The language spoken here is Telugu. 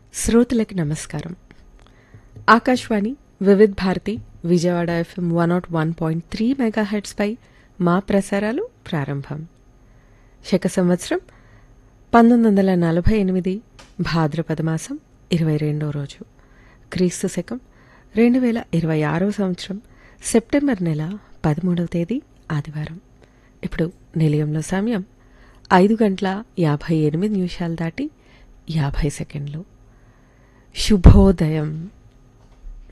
శ్రోతలకు నమస్కారం Akashvani Vividh Bharati Vijayawada FM one naught one point three మెగాహెడ్స్పై మా ప్రసారాలు ప్రారంభం శక సంవత్సరం పంతొమ్మిది వందల నలభై ఎనిమిది భాద్రపద మాసం ఇరవై రెండో రోజు క్రీస్తు శకం రెండు వేల ఇరవై ఆరో సంవత్సరం సెప్టెంబర్ నెల పదమూడవ తేదీ ఆదివారం ఇప్పుడు నిలయంలో సమయం ఐదు గంటల యాభై ఎనిమిది నిమిషాలు దాటి యాభై సెకండ్లు శుభోదయం